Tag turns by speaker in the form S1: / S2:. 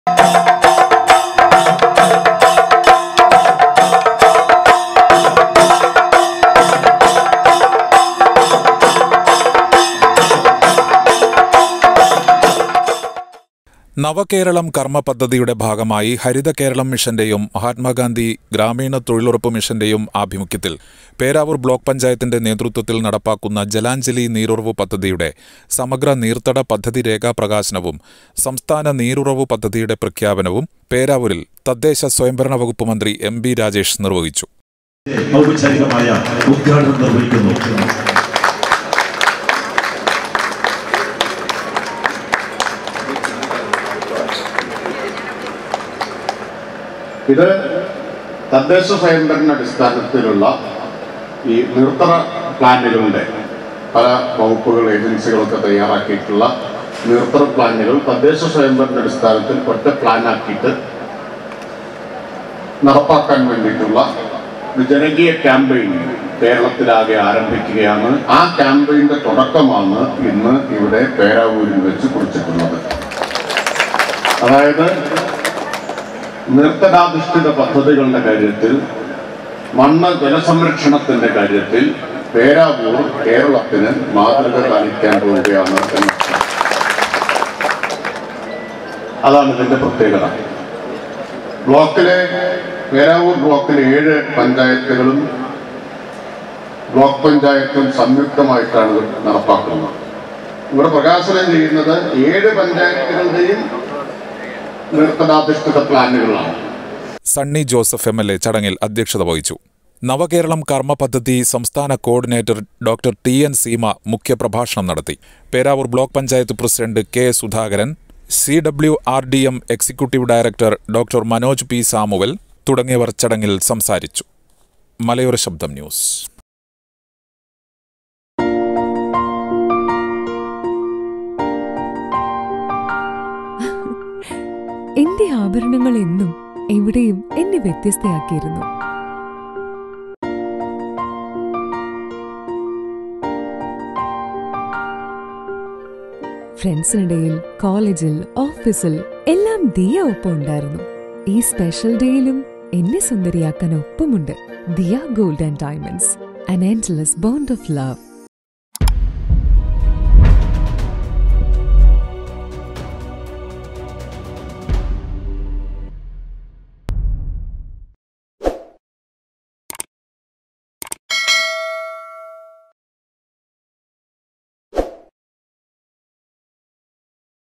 S1: നവകേരളം കർമ്മ പദ്ധതിയുടെ ഭാഗമായി ഹരിത കേരളം മിഷന്റെയും മഹാത്മാഗാന്ധി ഗ്രാമീണ തൊഴിലുറപ്പ് മിഷന്റെയും ആഭിമുഖ്യത്തിൽ പേരാവൂർ ബ്ലോക്ക് പഞ്ചായത്തിന്റെ നേതൃത്വത്തിൽ നടപ്പാക്കുന്ന ജലാഞ്ജലി നീരുറവ് പദ്ധതിയുടെ സമഗ്ര നീർത്തട പദ്ധതി രേഖാപ്രകാശനവും സംസ്ഥാന നീരുറവ് പദ്ധതിയുടെ പ്രഖ്യാപനവും പേരാവൂരിൽ തദ്ദേശ സ്വയംഭരണ വകുപ്പ് മന്ത്രി എം ബി രാജേഷ് നിർവഹിച്ചു
S2: ഔപചാരികമായ ഉദ്ഘാടനം നിർവഹിക്കുന്നു
S3: ഇത് തദ്ദേശ സ്വയംഭരണ അടിസ്ഥാനത്തിലുള്ള ഈ നിർത്തറ പ്ലാനുകളുടെ പല വകുപ്പുകൾ ഏജൻസികളൊക്കെ തയ്യാറാക്കിയിട്ടുള്ള നിർത്തറ പ്ലാനുകൾ തദ്ദേശ സ്വയംഭരണ അടിസ്ഥാനത്തിൽ ഒറ്റ പ്ലാനാക്കിയിട്ട് നടപ്പാക്കാൻ വേണ്ടിയിട്ടുള്ള ഒരു ജനകീയ ക്യാമ്പയിൻ കേരളത്തിലാകെ ആരംഭിക്കുകയാണ് ആ ക്യാമ്പയിന്റെ തുടക്കമാണ് ഇന്ന് ഇവിടെ പേരാവൂരിൽ വെച്ച് കുറിച്ചിട്ടുള്ളത് അതായത് നിർത്തനാധിഷ്ഠിത പദ്ധതികളുടെ കാര്യത്തിൽ മണ്ണ് ജലസംരക്ഷണത്തിന്റെ കാര്യത്തിൽ പേരാവൂർ കേരളത്തിന് മാതൃക കാണിക്കാൻ പോവുകയാണ് എന്ന് അതാണ് ഇതിന്റെ പ്രത്യേകത ബ്ലോക്കിലെ പേരാവൂർ ബ്ലോക്കിലെ ഏഴ് പഞ്ചായത്തുകളും ബ്ലോക്ക് പഞ്ചായത്തും സംയുക്തമായിട്ടാണ് ഇത് നടപ്പാക്കുന്നത് ഇവിടെ പ്രകാശനം ചെയ്യുന്നത് ഏഴ് പഞ്ചായത്തുകളുടെയും നിർത്തനാധിഷ്ഠിത പ്ലാനുകളാണ്
S1: Sunny Joseph M L A ചടങ്ങിൽ അധ്യക്ഷത വഹിച്ചു നവകേരളം കർമ്മ പദ്ധതി സംസ്ഥാന coordinator doctor T N Seema മുഖ്യപ്രഭാഷണം നടത്തി Peravoor block panchayat president K Sudhakaran C W R D M executive director doctor Manoj P Samuel തുടങ്ങിയവർ ചടങ്ങിൽ സംസാരിച്ചു മലയോര ശബ്ദം ന്യൂസ്
S4: എന്റെ ആഭരണങ്ങൾ എന്നും എവിടെയും എന്നെ വ്യത്യസ്തയാക്കിയിരുന്നു ഫ്രണ്ട്സിനിടയിൽ കോളേജിൽ ഓഫീസിൽ എല്ലാം ദിയ ഒപ്പം ഉണ്ടായിരുന്നു ഈ സ്പെഷ്യൽ ഡേയിലും എന്നെ സുന്ദരിയാക്കാൻ ഒപ്പമുണ്ട് Diya gold and diamonds an endless bond of love